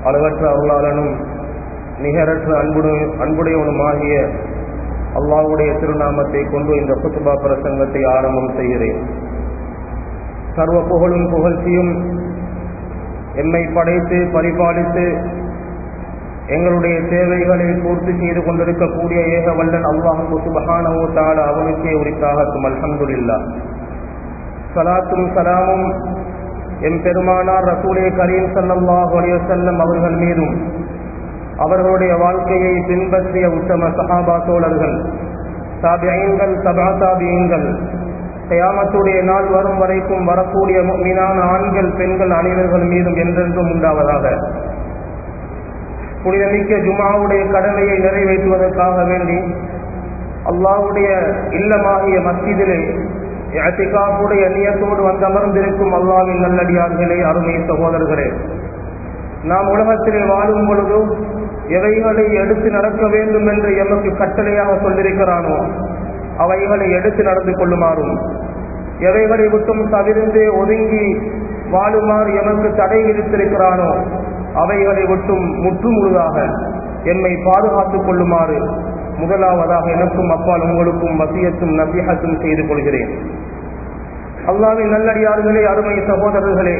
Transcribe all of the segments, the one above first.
அளவற்ற அருளாளனும் நிகரற்ற அன்புடு அன்புடையவனுமாகிய அல்லாவுடைய திருநாமத்தை கொண்டு இந்த குத்துபா பிரசங்கத்தை ஆரம்பம் செய்கிறேன் சர்வ புகழும் புகழ்ச்சியும் எம்மை படைத்து பரிபாலித்து எங்களுடைய தேவைகளை பூர்த்தி செய்து கொண்டிருக்கக்கூடிய ஏக வல்லன் அல்லாஹு சுபஹானவோ தால அவனுக்கே உரித்தாகட்டும் அல்ஹம்துல்லா சலாத்தும் சலாமும் எம் பெருமானார் ரசூலே கரீம் சல்லாஹ் அலிவசல்லம் அவர்கள் மீதும் அவர்களுடைய வாழ்க்கையை பின்பற்றிய உத்தம சஹாபா தோழர்கள் தாபியங்கள் சபா தாபியங்கள் கயாமத்துடைய நாள் வரும் வரைக்கும் வரக்கூடிய மீனான ஆண்கள் பெண்கள் அனைவர்கள் மீதும் என்றென்றும் உண்டாவதாக புனிதமிக்க ஜுமாவுடைய கடமையை நிறைவேற்றுவதற்காக வேண்டி அல்லாவுடைய இல்லமாகிய மஸ்ஜிதிலே அத்திகாவுடைய நியத்தோடு வந்து அமர்ந்திருக்கும் அல்லாவின் நல்லடியார்களே அருமை சகோதரர்களே நாம் உலகத்திலே வாழும் பொழுது எவைகளை எடுத்து நடக்க வேண்டும் என்று எமக்கு கட்டளையாக சொல்லியிருக்கிறானோ அவைகளை எடுத்து நடந்து கொள்ளுமாறும் எவைகளை விட்டும் தவிர்ந்து ஒதுங்கி வாழுமாறு எமக்கு தடை விதித்திருக்கிறானோ அவைகளை விட்டும் முற்றுமுழுதாக எம்மை பாதுகாத்துக் கொள்ளுமாறு முதலாவதாக எனக்கும் அப்பால் உங்களுக்கும் வசியத்தும் நபியகத்தும் செய்து கொள்கிறேன் அல்லாவின் நல்லடியார்களே அருமை சகோதரர்களே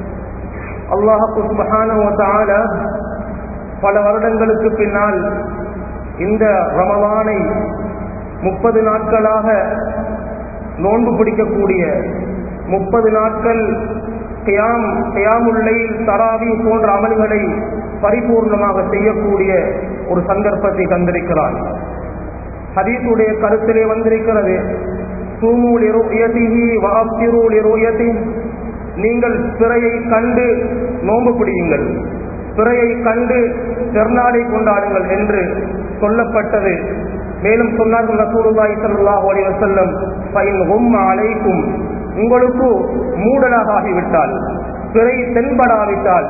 அல்லாஹு சுபஹான பல வருடங்களுக்கு பின்னால் இந்த ரமலானை முப்பது நாட்களாக நோன்பு பிடிக்கக்கூடிய முப்பது நாட்கள் கியாம் கியாமுல்லை தராவி போன்ற அமல்களை பரிபூர்ணமாக செய்யக்கூடிய ஒரு சந்தர்ப்பத்தை தந்திருக்கிறார் ஹதீசுடைய கருத்திலே வந்திருக்கிறது சூமூல் இருயதிஹி வாப்திரூல் இருயதி நீங்கள் பிறையை கண்டு நோன்பு பிடியுங்கள் பிறையை கண்டு பெருநாளை கொண்டாடுங்கள் என்று சொல்லப்பட்டது மேலும் சொன்னார்கள் ரசூலுல்லாஹி ஸல்லல்லாஹு அலைஹி வஸல்லம் ஃபைன் உம்ம அலைக்கும் உங்களுக்கு மூடலாக ஆகிவிட்டால் பிறை தென்படாவிட்டால்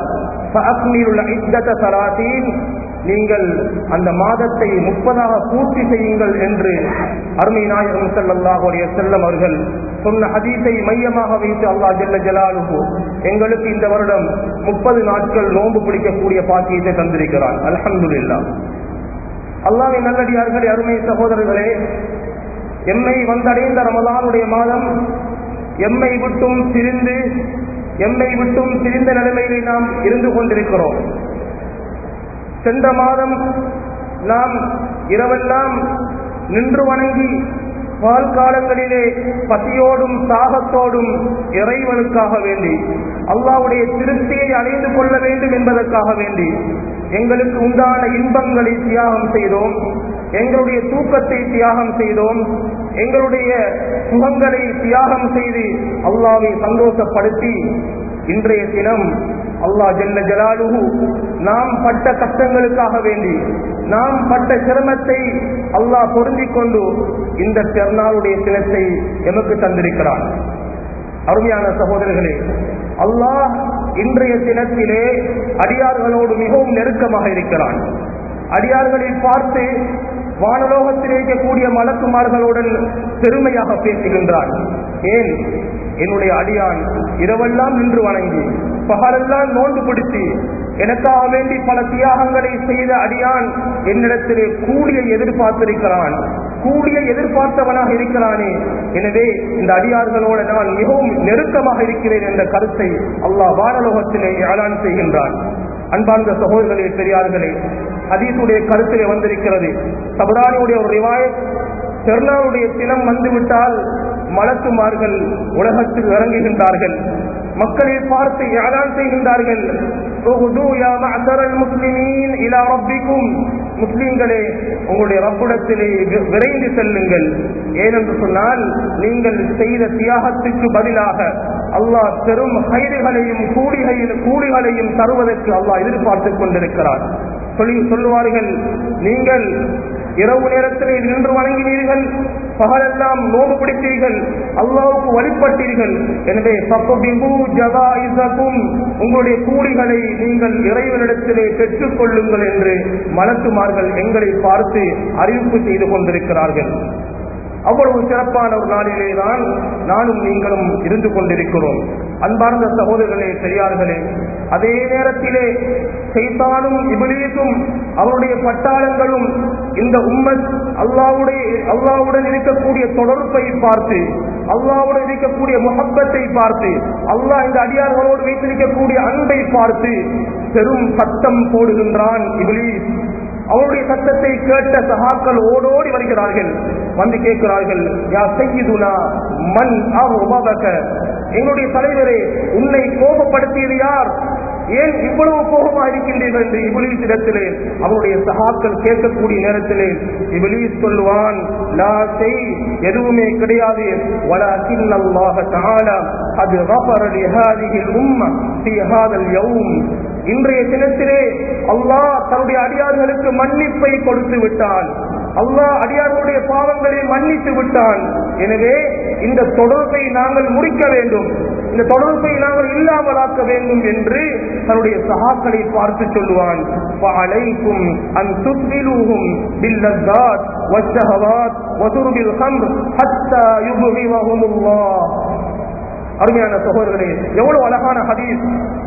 நீங்கள் அந்த மாதத்தை முப்பதாக பூர்த்தி செய்யுங்கள் என்று அருமை நாயகம் செல்லல்லாஹுடைய செல்லம் அவர்கள் சொன்ன ஹதீஸை மையமாக வைத்து அல்லா ஜெல்ல ஜலாலுகு எங்களுக்கு இந்த வருடம் முப்பது நாட்கள் நோன்பு பிடிக்கக்கூடிய பாக்கியத்தை தந்திருக்கிறார் அலமதுல்லா அல்லாவின் நல்லடியார்களே அருமை சகோதரர்களே எம்மை வந்தடைந்த ரமலானுடைய மாதம் எம்மை விட்டும் திரிந்து எம்மை விட்டும் திரிந்த நிலைமையிலே நாம் இருந்து கொண்டிருக்கிறோம் சென்ற மாதம் நாம் இரவெல்லாம் நின்று வணங்கி பால் காலங்களிலே பசியோடும் தாகத்தோடும் இறைவனுக்காக வேண்டி அல்லாவுடைய திருப்தியை அடைந்து கொள்ள வேண்டும் என்பதற்காக வேண்டி எங்களுக்கு உண்டான இன்பங்களை தியாகம் செய்தோம் எங்களுடைய தூக்கத்தை தியாகம் செய்தோம் எங்களுடைய சுகங்களை தியாகம் செய்து அல்லாவை சந்தோஷப்படுத்தி இன்றைய தினம் அல்லாஹ் ஜெல்ல ஜலாலுகு நாம் பட்ட கஷ்டங்களுக்காக வேண்டி நாம் பட்ட சிரமத்தை அல்லாஹ் பொருந்திக் கொண்டு இந்த பெருநாளுடைய தினத்தை எமக்கு தந்திருக்கிறான் அருமையான சகோதரர்களே அல்லாஹ் இன்றைய தினத்திலே அடியார்களோடு மிகவும் நெருக்கமாக இருக்கிறான் அடியார்களை பார்த்து வானலோகத்தில் இருக்கக்கூடிய மலக்குமார்களுடன் பெருமையாக பேசுகின்றான் ஏன் என்னுடைய அடியான் இரவெல்லாம் நின்று வணங்கி பகலெல்லாம் நோன்பு பிடித்து எனக்காக வேண்டி பல தியாகங்களை செய்த அடியான் என்னிடத்திலே கூலியை எதிர்பார்த்திருக்கிறான் கூலியை எதிர்பார்த்தவனாக இருக்கிறானே எனவே இந்த அடியார்களோடு நான் மிகவும் நெருக்கமாக இருக்கிறேன் என்ற கருத்தை அல்லாஹ் வானலோகத்திலே ஏலான் செய்கின்றான் அன்பார்ந்த சகோதரர்களே பெரியார்களே அதீசுடைய கருத்திலே வந்திருக்கிறது சபரானியுடைய ஒரு ரிவாயத் பெருநாளுடைய தினம் வந்துவிட்டால் மலக்குமார்கள் உலகத்தில் இறங்குகின்றார்கள் மக்களை பார்த்து யாரான் செய்கின்றார்கள் முஸ்லீம்களே உங்களுடைய ரப்புடத்திலே விரைந்து செல்லுங்கள் ஏனென்று சொன்னால் நீங்கள் செய்த தியாகத்துக்கு பதிலாக அல்லாஹ் பெரும் கைதுகளையும் கூலிகையில் கூலிகளையும் தருவதற்கு அல்லாஹ் எதிர்பார்த்துக் கொண்டிருக்கிறார் சொல்லி சொல்லுவார்கள் நீங்கள் இரவு நேரத்திலே நின்று வணங்கினீர்கள் பகலெல்லாம் நோவு பிடித்தீர்கள் அல்லாவுக்கு வழிபட்டீர்கள் எனவே சப்பபிபு ஜதாயிசக்கும் உங்களுடைய கூலிகளை நீங்கள் இறைவனிடத்திலே பெற்றுக் கொள்ளுங்கள் என்று மலக்குமார்கள் எங்களை பார்த்து அறிவிப்பு செய்து கொண்டிருக்கிறார்கள் அவ்வளவு சிறப்பான ஒரு நாளிலே தான் நானும் நீங்களும் இருந்து கொண்டிருக்கிறோம் அன்பார்ந்த சகோதரர்களே பெரியார்களே அதே நேரத்திலே சைத்தானும் இபிலீசும் அவருடைய பட்டாளங்களும் இந்த உம்மத் அல்லாவுடைய அல்லாவுடன் இருக்கக்கூடிய தொடர்பை பார்த்து அல்லாவுடன் இருக்கக்கூடிய முகப்பத்தை பார்த்து அல்லாஹ் இந்த அடியார்களோடு வைத்திருக்கக்கூடிய அன்பை பார்த்து பெரும் சத்தம் போடுகின்றான் இபிலீஸ் அவருடைய சத்தத்தை கேட்ட சகாக்கள் ஓடோடி வருகிறார்கள் வந்து கேட்கிறார்கள் யா செய்யுதுனா மண் உபவக எங்களுடைய தலைவரே உன்னை கோபப்படுத்தியது யார் ஏன் இவ்வளவு கோபமா இருக்கின்றீர்கள் என்று இபிலீஸ் இடத்திலே அவருடைய சகாக்கள் கேட்கக்கூடிய நேரத்திலே இபிலீஸ் சொல்லுவான் லா செய் எதுவுமே கிடையாது வலாக்கின் அல்லாஹ தஆலா அது غفر لهذه الامه في هذا اليوم இன்றைய தினத்திலே அல்லாஹ் தன்னுடைய அடியார்களுக்கு மன்னிப்பை கொடுத்து விட்டான் அல்லாஹ் அடியார்களுடைய பாவங்களை மன்னித்து விட்டான் எனவே இந்த தொடர்பை நாங்கள் முடிக்க வேண்டும் இந்த தொடர்பை நாங்கள் இல்லாமலாக்க வேண்டும் என்று தன்னுடைய சகாக்களை பார்த்து சொல்லுவான் فعليكم أن تسئلوهم باللذات والشهوات وشرب الخمر حتى يبغضهم الله அருமையான சகோதரர்களே எவ்வளவு அழகான ஹதீஸ்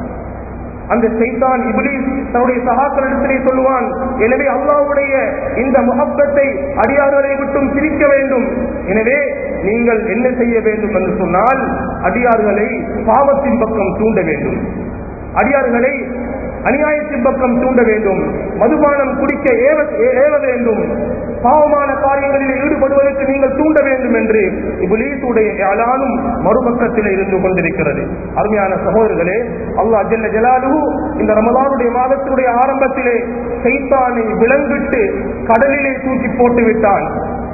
அந்த சைத்தான் இபிலிஸ் தன்னுடைய சகாக்களிடத்திலே சொல்லுவான் எனவே அல்லாவுடைய இந்த முகப்பத்தை அடியார்களை விட்டும் பிரிக்க வேண்டும் எனவே நீங்கள் என்ன செய்ய வேண்டும் என்று சொன்னால் அடியார்களை பாவத்தின் பக்கம் தூண்ட வேண்டும் அடியார்களை அநியாயத்தின் பக்கம் தூண்ட வேண்டும் மதுபானம் குடிக்க ஏவ ஏவ வேண்டும் பாவமான காரியங்களில் ஈடுபடுவதற்கு நீங்கள் தூண்ட வேண்டும் என்று இபுலீசுடைய அலானும் மறுபக்கத்தில் இருந்து கொண்டிருக்கிறது அருமையான சகோதரர்களே அல்லாஹ் ஜல்ல ஜலாலு இந்த ரமலானுடைய மாதத்தினுடைய ஆரம்பத்திலே சைத்தானை விலங்கிட்டு கடலிலே தூக்கி போட்டு விட்டான்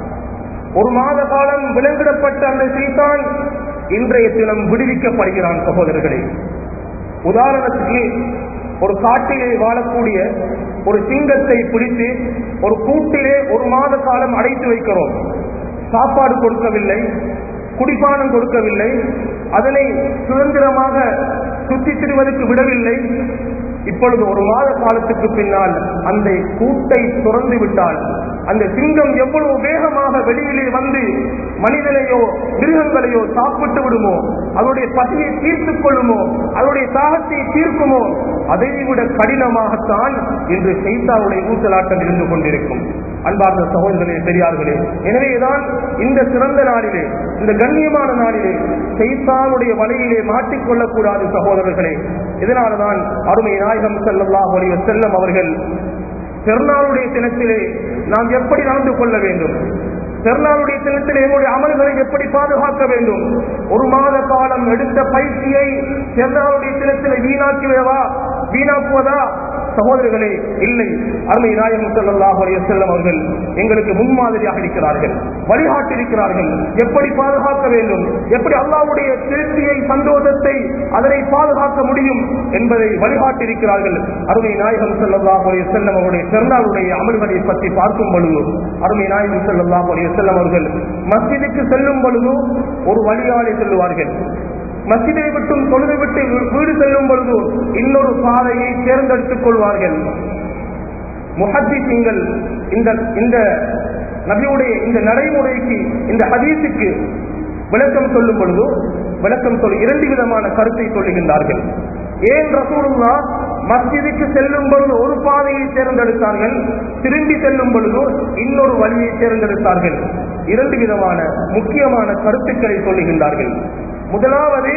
ஒரு மாத காலம் விலங்கிடப்பட்ட அந்த சைத்தான் இன்றைய தினம் விடுவிக்கப்படுகிறான் சகோதரர்களே உதாரணத்துக்கு ஒரு காட்டிலே வாழக்கூடிய ஒரு சிங்கத்தை பிடித்து ஒரு கூட்டிலே ஒரு மாத காலம் அடைத்து வைக்கிறோம் சாப்பாடு கொடுக்கவில்லை குடிப்பானம் கொடுக்கவில்லை அதனை சுதந்திரமாக சுற்றி திரிவதற்கு விடவில்லை இப்பொழுது ஒரு மாத காலத்துக்கு பின்னால் அந்த கூட்டை துறந்து விட்டால் அந்த சிங்கம் எவ்வளவு வேகமாக வெளியிலே வந்து மனிதனையோ மிருகங்களையோ சாப்பிட்டு விடுமோ அதனுடைய பசியை தீர்த்துக் கொள்ளுமோ அதனுடைய தாகத்தை தீர்க்குமோ அதை விட கடினமாகத்தான் இன்று செய்தாவுடைய ஊசலாட்டம் இருந்து கொண்டிருக்கும் அன்பார்ந்த சகோதரர்களே பெரியார்களே எனவேதான் இந்த சிறந்த நாளிலே இந்த கண்ணியமான நாளிலே செய்தானுடைய வலையிலே மாட்டிக்கொள்ளக்கூடாது சகோதரர்களே இதனால்தான் அருமை நாயகம் செல்லல்லாஹ் ஒளிவ செல்லம் அவர்கள் பெருநாளுடைய தினத்திலே நாம் எப்படி நடந்து கொள்ள வேண்டும் பெருநாளுடைய தினத்தில் எங்களுடைய அமல்களை எப்படி பாதுகாக்க வேண்டும் ஒரு மாத காலம் எடுத்த பயிற்சியை பெருநாளுடைய தினத்தில் வீணாக்குவதா வீணாக்குவதா சகோதரர்களே இல்லை அருமை நாயகம் ஸல்லல்லாஹு அலைஹி வஸல்லம் அவர்கள் எங்களுக்கு முன்மாதிரியாக இருக்கிறார்கள் வழிகாட்டிருக்கிறார்கள் எப்படி பாதுகாக்க வேண்டும் எப்படி அல்லாஹ்வுடைய திருப்தியை சந்தோஷத்தை அதனை பாதுகாக்க முடியும் என்பதை வழிகாட்டிருக்கிறார்கள் அருமை நாயகம் ஸல்லல்லாஹு அலைஹி வஸல்லம் அவருடைய பெருநாளுடைய அமல்களை பற்றி பார்க்கும் பொழுது அருமை நாயகம் ஸல்லல்லாஹு அலைஹி வஸல்லம் அவர்கள் மஸ்ஜிதுக்கு செல்லும் பொழுது ஒரு வழியாலே செல்லுவார்கள் மசிதை விட்டும் தொழுதை விட்டு வீடு செல்லும் பொழுது இன்னொரு பாதையை தேர்ந்தெடுத்துக் கொள்வார்கள் முஹத்திசீங்கள் இந்த இந்த நபியுடைய இந்த நடைமுறைக்கு இந்த ஹதீஸுக்கு விளக்கம் சொல்லும் பொழுது விளக்கம் சொல் இரண்டு விதமான கருத்தை சொல்லுகின்றார்கள் ஏன் ரசூலுல்லா மஸ்ஜிதுக்கு செல்லும் பொழுது ஒரு பாதையை தேர்ந்தெடுத்தார்கள் திரும்பி செல்லும் பொழுது இன்னொரு வழியை தேர்ந்தெடுத்தார்கள் இரண்டு விதமான முக்கியமான கருத்துக்களை சொல்லுகின்றார்கள் முதலாவது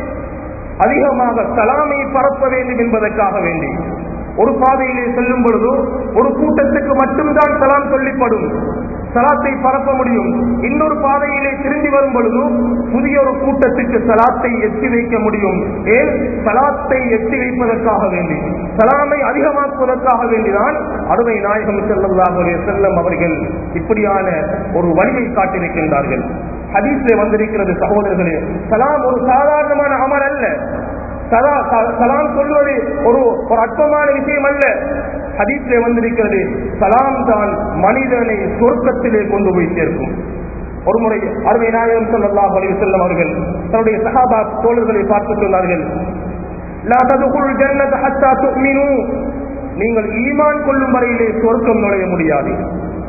அதிகமாக சலாமை பரப்ப வேண்டும் என்பதற்காக வேண்டி ஒரு பாதையிலே செல்லும் பொழுது ஒரு கூட்டத்துக்கு மட்டும்தான் சலாம் சொல்லிப்படும் சலாத்தை பரப்ப முடியும் இன்னொரு பாதையிலே திரும்பி வரும் பொழுது புதிய ஒரு கூட்டத்துக்கு சலாத்தை எட்டி வைக்க முடியும் ஏன் சலாத்தை எட்டி வைப்பதற்காக வேண்டி சலாமை அதிகமாக்குவதற்காக வேண்டிதான் அருமை நாயகம் செல்லல்லாஹுடைய செல்லம் அவர்கள் இப்படியான ஒரு வழியை காட்டியிருக்கின்றார்கள் ஹதீஸ்ல வந்திருக்கிறது சகோதரர்களே சலாம் ஒரு சாதாரணமான அமல் அல்ல சலா- ச- சலாம் சொல்வது ஒரு ஒரு அற்பமான விஷயம் அல்ல ஹதீஸ்ல வந்திருக்கிறது சலாம் தான் மனிதனை சொர்க்கத்திலே கொண்டு போய் சேர்க்கும் ஒரு முறை அருமை நாயகம் ஸல்லல்லாஹு அலைஹி வஸல்லம் அவர்கள் தன்னுடைய சஹாபா தோழர்களை பார்த்து சொன்னார்கள் லா ததுகுல் ஜன்னத ஹத்தா துமினு நீங்கள் ஈமான் கொள்ளும் வரையிலே சொர்க்கம் நுழைய முடியாது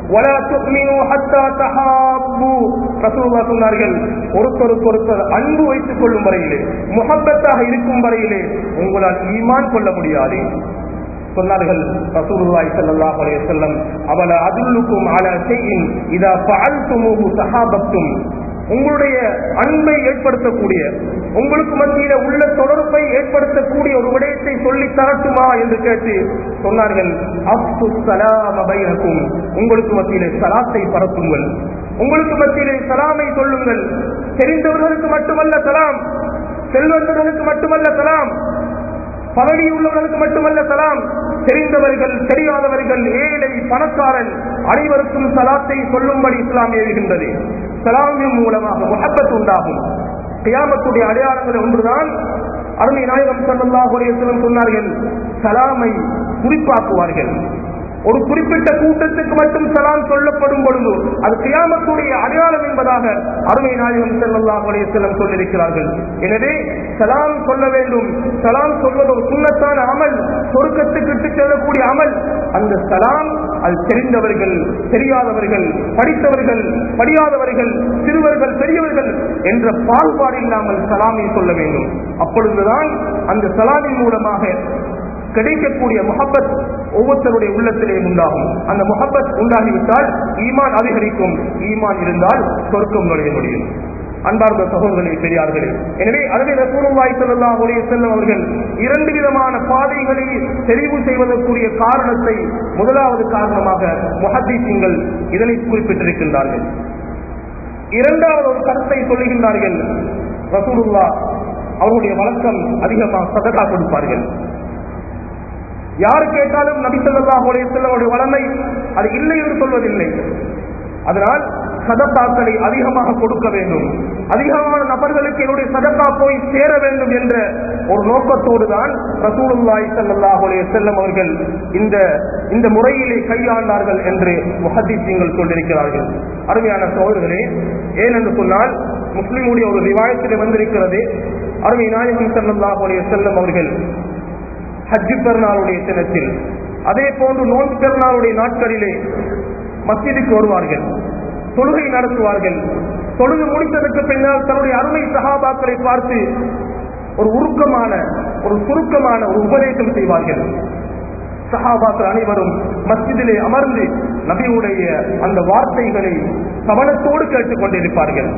ولا تؤمنوا حتى تحابوا ரசூலுல்லாஹ் சொன்னார்கள் ஒருத்தருக்கு ஒருத்தர் அன்பு வைத்துக் கொள்ளும் வரையிலே முகப்பத்தாக இருக்கும் வரையிலே உங்களால் ஈமான் கொள்ள முடியாது சொன்னார்கள் ரசூலுல்லாஹி ஸல்லல்லாஹு அலைஹி வஸல்லம் அவல அதுல்லுக்கும் அலா ஷைஇன் இதா ஃபஅல்துமுஹு தஹாபத்தும் உங்களுடைய அன்பை ஏற்படுத்தக்கூடிய உங்களுக்கு மத்தியில உள்ள தொடர்பை ஏற்படுத்தக்கூடிய ஒரு விடயத்தை சொல்லி தரட்டுமா என்று கேட்டு சொன்னார்கள் அப்து சலாம பைனக்கும் உங்களுக்கு மத்தியிலே சலாத்தை பரப்புங்கள் உங்களுக்கு மத்தியிலே சலாமை சொல்லுங்கள் தெரிந்தவர்களுக்கு மட்டுமல்ல சலாம் செல்வந்தர்களுக்கு மட்டுமல்ல சலாம் பதவி உள்ளவர்களுக்கு மட்டுமல்ல சலாம் தெரிந்தவர்கள் தெரியாதவர்கள் ஏழை பணக்காரன் அனைவருக்கும் சலாத்தை சொல்லும்படி இஸ்லாம் ஏறுகின்றது சலாமின் மூலமாக முகப்பத் உண்டாகும் கியாமத்துடைய அடையாளங்கள் ஒன்றுதான் அருமை நாயகம் சல்லாஹ் அலையம் சொன்னார்கள் சலாமை குறிப்பாக்குவார்கள் ஒரு குறிப்பிட்ட கூட்டத்துக்கு மட்டும் சலாம் சொல்லப்படும் பொழுது அது கியாமத்துடைய அடையாளம் என்பதாக அருமை நாயகம் செல்லல்லாஹ் செல்லம் சொல்லியிருக்கிறார்கள் எனவே சலாம் சொல்ல வேண்டும் சலாம் சொல்வது ஒரு சுண்ணத்தான அமல் சொருக்கத்துக்கு இட்டு செல்லக்கூடிய அமல் அந்த சலாம் அது தெரிந்தவர்கள் தெரியாதவர்கள் படித்தவர்கள் படியாதவர்கள் சிறுவர்கள் பெரியவர்கள் என்ற பாகுபாடு இல்லாமல் சலாமை சொல்ல வேண்டும் அப்பொழுதுதான் அந்த சலாமின் மூலமாக கிடைக்கக்கூடிய முகப்பத் ஒவ்வொருத்தருடைய உள்ளத்திலே உண்டாகும் அந்த முகப்பத் உண்டாகிவிட்டால் ஈமான் அதிகரிக்கும் ஈமான் இருந்தால் சொர்க்கம் நுழைய முடியும் அன்பார்ந்த சகோதரர்களே பெரியார்களே எனவே அருமை ரசூலுல்லாஹி ஸல்லல்லாஹு அலைஹி வஸல்லம் அவர்கள் இரண்டு விதமான பாதைகளை தெரிவு செய்வதற்குரிய காரணத்தை முதலாவது காரணமாக முஹத்திஸீன்கள் இதனை குறிப்பிட்டிருக்கின்றார்கள் இரண்டாவது ஒரு கருத்தை சொல்லுகின்றார்கள் ரசூலுல்லா அவருடைய வழக்கம் அதிகமாக சதகா கொடுப்பார்கள் யார் கேட்டாலும் நபி ஸல்லல்லாஹு அலைஹி வஸல்லம் வளமை அது இல்லை என்று சொல்வதில்லை அதனால் சதக்காக்களை அதிகமாக கொடுக்க வேண்டும் அதிகமான நபர்களுக்கு என்னுடைய சதக்கா போய் சேர வேண்டும் என்ற ஒரு நோக்கத்தோடு தான் ரசூலுல்லாஹி ஸல்லல்லாஹு அலைஹி வஸல்லம் அவர்கள் இந்த இந்த முறையிலே கையாண்டார்கள் என்று முஹத்திஸீன்கள் சொல்லியிருக்கிறார்கள் அருமையான சகோதரர்களே ஏனென்று சொன்னால் முஸ்லிமுடைய ஒரு ரிவாயத்திலே வந்திருக்கிறது அருமை நாயகம் ஸல்லல்லாஹு அலைஹி வஸல்லம் அவர்கள் ஹஜ்ஜு பெருநாளுடைய தினத்தில் அதே போன்று நோன்பு பெருநாளுடைய நாட்களிலே மஸ்ஜிதுக்கு வருவார்கள் தொழுகை நடத்துவார்கள் தொழுது முடித்ததற்கு பின்னால் தன்னுடைய அருமை சகாபாக்களை பார்த்து ஒரு உருக்கமான ஒரு சுருக்கமான ஒரு உபதேசம் செய்வார்கள் சஹாபாக்கள் அனைவரும் மஸ்ஜிதிலே அமர்ந்து நபியுடைய அந்த வார்த்தைகளை கவனத்தோடு கேட்டுக் கொண்டிருப்பார்கள்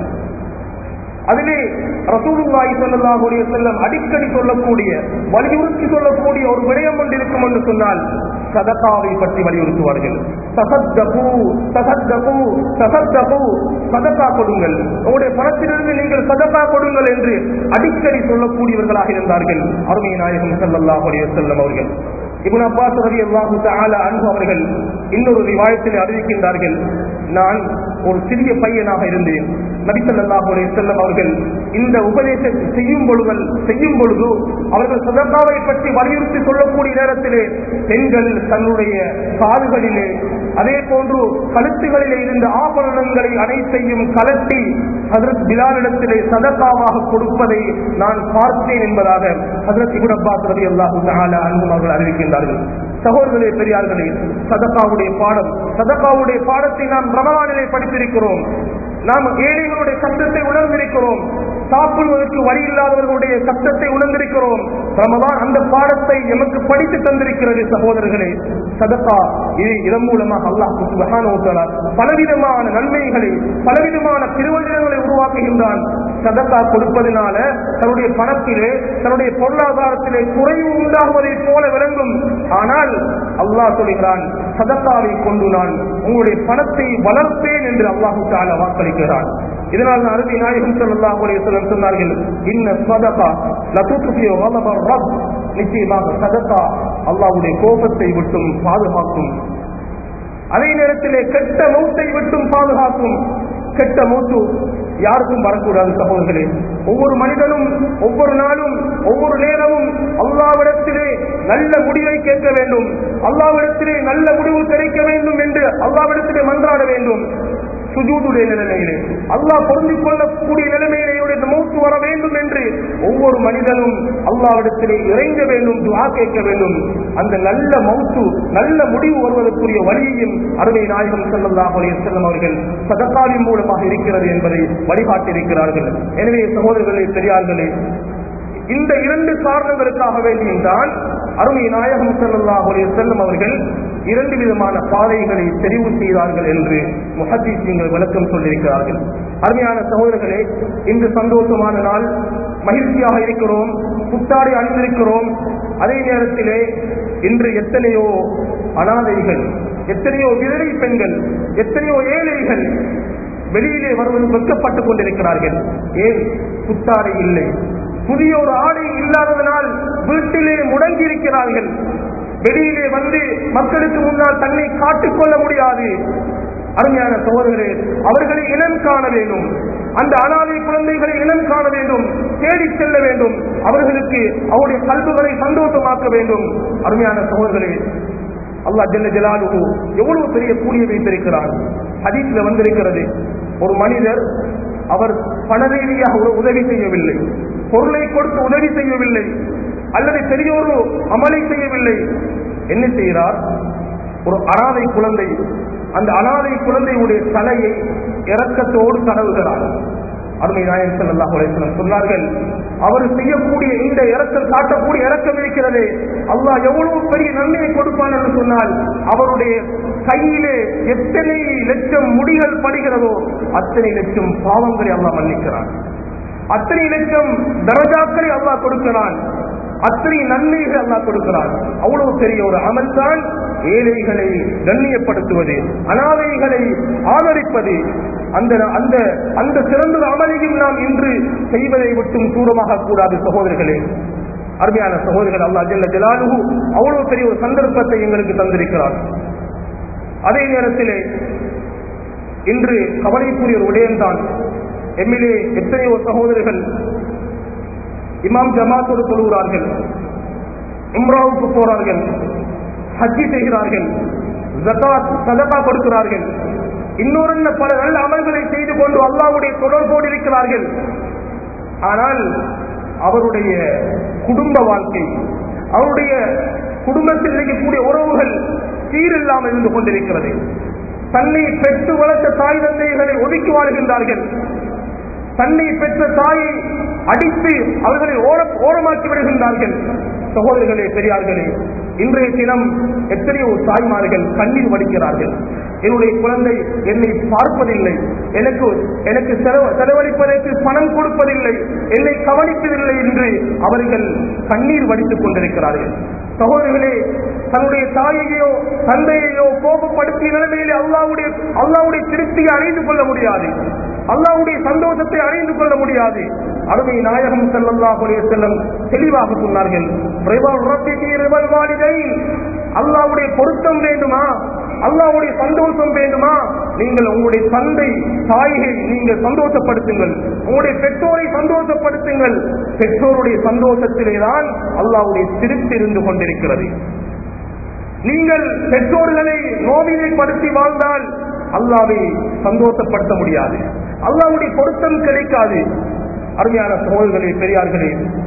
அதிலே ரசூலுல்லாஹி ஸல்லல்லாஹு அலைஹி வஸல்லம் அடிக்கடி சொல்லக்கூடிய வலியுறுத்தி சொல்லக்கூடிய ஒரு விடயம் ஒன்று இருக்கும் என்று சொன்னால் சதகாவை பற்றி வலியுறுத்துவார்கள் தசத்தகு தசத்தகு தசத்தகு சதகா கொடுங்கள் உங்களுடைய பணத்திலிருந்து நீங்கள் சதகா கொடுங்கள் என்று அடிக்கடி சொல்லக்கூடியவர்களாக இருந்தார்கள் அருமை நாயகம் ஸல்லல்லாஹு அலைஹி வஸல்லம் அவர்கள் இப்னு அப்பாஸ் ரலியல்லாஹு தஆலா அன்ஹு அவர்கள் இன்னொரு ரிவாயத்தில் அறிவிக்கின்றார்கள் நான் ஒரு சிறிய பையனாக இருந்தேன் நபி ஸல்லல்லாஹு அலைஹி வஸல்லம் அவர்கள் இந்த உபதேசத்தை செய்யும் பொழுது செய்யும் பொழுது அவர்கள் சதகாவை பற்றி வலியுறுத்தி சொல்லக்கூடிய நேரத்திலே பெண்கள் தன்னுடைய காதுகளிலே அதே போன்று கழுத்துகளிலே இருந்த ஆபரணங்களை அனைத்தையும் கலட்டி ஹதரத் பிலாலிடத்திலே சதகாவாக கொடுப்பதை நான் பார்த்தேன் என்பதாக ஹதரத் இப்னு அப்பாஸ் ரலியல்லாஹு தஆலா அன்ஹு அவர்கள் அறிவிக்கின்றார்கள் சகோதரர்களே பெரியார்களே சதகாவுடைய பாடம் சதகாவுடைய பாடத்தை நாம் ரமலானிலே படித்திருக்கிறோம் நாம் ஏழைகளுடைய கஷ்டத்தை உணர்ந்திருக்கிறோம் சாப்பிடுவதற்கு வழி இல்லாதவர்களுடைய கஷ்டத்தை உணர்ந்திருக்கிறோம் ரமதான் அந்த பாடத்தை எமக்கு படித்து தந்திருக்கிறது சகோதரர்களே சதகா இது இதன் மூலமாக அல்லாஹ் சுப்ஹானஹு வ தஆலா பலவிதமான நன்மைகளை பலவிதமான திருவள்ளுவங்களை உருவாக்குகின்றான் சதகா கொடுப்பதனால தன்னுடைய பணத்திலே தன்னுடைய பொருளாதாரத்திலே குறைவு உண்டாகுவதை போல விளங்கும் ஆனால் அல்லாஹ் சொல்கிறான் சதக்காவை கொண்டு நான் உங்களுடைய பணத்தை வளர்ப்பேன் என்று அல்லாஹு தாலா வாக்களிக்கிறான் இதனால் அருமை நாயகம் ஸல்லல்லாஹு அலைஹி வஸல்லம் சொன்னார்கள் இன்ன சதகா லதுத்ஃபி கலப ரப் நிச்சயமாக சதகா அல்லாஹ்வுடைய கோபத்தை விட்டும் பாதுகாக்கும் அதே நேரத்திலே கெட்ட மௌத்தை விட்டும் பாதுகாக்கும் கெட்ட மூத்து யாருக்கும் வரக்கூடாது சகோதரர்களே ஒவ்வொரு மனிதனும் ஒவ்வொரு நாளும் ஒவ்வொரு நேரமும் அல்லாவிடத்திலே நல்ல முடிவை கேட்க வேண்டும் அல்லாவிடத்திலே நல்ல முடிவு கிடைக்க வேண்டும் என்று அல்லாவிடத்திலே மன்றாட வேண்டும் சுஜூதுடைய நிலைமையிலே அல்லாஹ் பொருந்திக் கொள்ளக்கூடிய நிலைமையிலே இந்த மௌத்து வர வேண்டும் என்று ஒவ்வொரு மனிதனும் அல்லாவிடத்திலே இறைஞ்ச வேண்டும் துஆ கேட்க வேண்டும் அந்த நல்ல மௌத்து நல்ல முடிவு வருவதற்குரிய வழியையும் அருமை நாயகம் ஸல்லல்லாஹு அலைஹி வஸல்லம் அவர்கள் சதகாவின் மூலமாக இருக்கிறது என்பதை வழிகாட்டியிருக்கிறார்கள் எனவே சகோதரர்களே பெரியார்களே இந்த இரண்டு காரணங்களுக்காக வேண்டியும் அருமை நாயகம் ஸல்லல்லாஹு அலைஹி வஸல்லம் அவர்கள் இரண்டு விதமான பாதைகளை தெரிவு செய்தார்கள் என்று முஹத்தீஸ்கள் விளக்கம் சொல்லியிருக்கிறார்கள் அருமையான சகோதரர்களே இன்று சந்தோஷமான நாள் மகிழ்ச்சியாக இருக்கிறோம் புத்தாடை அணிந்திருக்கிறோம் அதே நேரத்திலே இன்று எத்தனையோ அனாதைகள் எத்தனையோ விதவை பெண்கள் எத்தனையோ ஏழைகள் வெளியிலே வருவது வெட்கப்பட்டுக் கொண்டிருக்கிறார்கள் ஏன் புத்தாடை இல்லை புதிய ஒரு ஆடை இல்லாததனால் வீட்டிலே முடங்கி இருக்கிறார்கள் வெளியிலே வந்து மக்களுக்கு முன்னால் தன்னை காட்டிக்கொள்ள முடியாது அருமையான சோதரர்களே அவர்களை இனம் காண வேண்டும் அந்த அனாதை குழந்தைகளை இனம் காண வேண்டும் தேடி செல்ல வேண்டும் அவர்களுக்கு அவருடைய கல்விகளை சந்தோஷமாக்க வேண்டும் அருமையான சோதர்களே அல்லாஹ் ஜல்ல ஜலாலுஹு எவ்வளவு பெரிய கூலியை வைத்திருக்கிறார் ஹதீஸ்ல வந்திருக்கிறது ஒரு மனிதர் அவர் பண ரீதியாக ஒரு உதவி செய்யவில்லை பொருளை கொடுத்து உதவி செய்யவில்லை அல்லது பெரிய ஒரு அமலை செய்யவில்லை என்ன செய்கிறார் ஒரு அனாதை குழந்தை அந்த அனாதை குழந்தையுடைய தலையை இரக்கத்தோடு தடவுகிறார் அருமை நாயன் ஸல்லல்லாஹு அலைஹி வஸல்லம் சொன்னார்கள் அவர் செய்யக்கூடிய இந்த இறக்கம் காட்டக்கூடிய இறக்கம் இருக்கிறதே அல்லாஹ் எவ்வளவு பெரிய நன்மையை கொடுப்பான் என்று சொன்னால் அவருடைய கையிலே எத்தனை லட்சம் முடிகள் படுகிறதோ அத்தனை லட்சம் பாவங்களை அல்லாஹ் மன்னிக்கிறான் அத்தனை லட்சம் தரஜாக்களை அல்லாஹ் கொடுக்கிறான் அத்தனை நன்மைகளை அல்லாஹ் கொடுக்கிறான் அவ்வளவு பெரிய ஒரு அமல் தான் ஏழைகளை கண்ணியப்படுத்துவது அனாதைகளை ஆதரிப்பது அந்த அந்த அந்த சிறந்த அமலையும் நாம் இன்று செய்வதை விட்டும் தூரமாக கூடாது சகோதரர்களே அருமையான சகோதரர்கள் அல்லா ஜல்ல ஜலாலுகு அவ்வளவு பெரிய ஒரு சந்தர்ப்பத்தை எங்களுக்கு தந்திருக்கிறார் அதே நேரத்திலே இன்று கவலைக்குரிய ஒரு விடயம்தான் எம்மிலே எத்தனையோ சகோதரர்கள் இமாம் ஜமாத்தோடு தொழுகிறார்கள் உம்ராவுக்கு போறார்கள் ஹஜ்ஜி செய்கிறார்கள் ஜகாத் சதகா கொடுக்கிறார்கள் இன்னொரு பல நல்ல அமல்களை செய்து கொண்டு அல்லாவுடைய தொடர்போடு இருக்கிறார்கள் ஆனால் அவருடைய குடும்ப வாழ்க்கை அவருடைய குடும்பத்தில் இருக்கக்கூடிய உறவுகள் சீரில்லாமல் இருந்து கொண்டிருக்கிறது தன்னை பெற்று வளர்த்த தாய் தந்தைகளை ஒதுக்கி வாழ்கின்றார்கள் தன்னை பெற்ற தாயை அடித்து அவர்களை ஓர- ஓரமாக்கி விடுகின்றார்கள் சகோதரர்களே பெரியார்களே இன்றைய தினம் எத்தனையோ தாய்மார்கள் கண்ணீர் வடிக்கிறார்கள் என்னுடைய குழந்தை என்னை பார்ப்பதில்லை எனக்கு எனக்கு செலவு- செலவழிப்பதற்கு பணம் கொடுப்பதில்லை என்னை கவனிப்பதில்லை என்று அவர்கள் கண்ணீர் வடித்துக் கொண்டிருக்கிறார்கள் சகோதரர்களே தன்னுடைய தாயையோ தந்தையையோ கோபப்படுத்திய நிலைமையிலே அல்லாவுடைய அல்லாவுடைய திருப்தியை அடைந்து கொள்ள முடியாது அல்லாவுடைய சந்தோஷத்தை அடைந்து கொள்ள முடியாது அருமை நாயகம் ஸல்லல்லாஹு அலைஹி வஸல்லம் தெளிவாக சொன்னார்கள் "ரிவல் ரப்பிகி ரிவல் வாலிதைன்." அல்லாவுடைய பொருத்தம் வேண்டுமா அல்லாவுடைய சந்தோஷம் வேண்டுமா நீங்கள் உங்களுடைய தந்தை தாயை நீங்கள் சந்தோஷப்படுத்துங்கள் உங்களுடைய பெற்றோரை சந்தோஷப்படுத்துங்கள் பெற்றோருடைய சந்தோஷத்திலே தான் அல்லாவுடைய திருப்தி இருந்து கொண்டிருக்கிறது நீங்கள் பெற்றோர்களை நோவினைப்படுத்தி வாழ்ந்தால் அல்லாவை சந்தோஷப்படுத்த முடியாது அல்லாவுடைய பொருத்தம் கிடைக்காது அருமையான சகோதரர்களே பெரியார்களே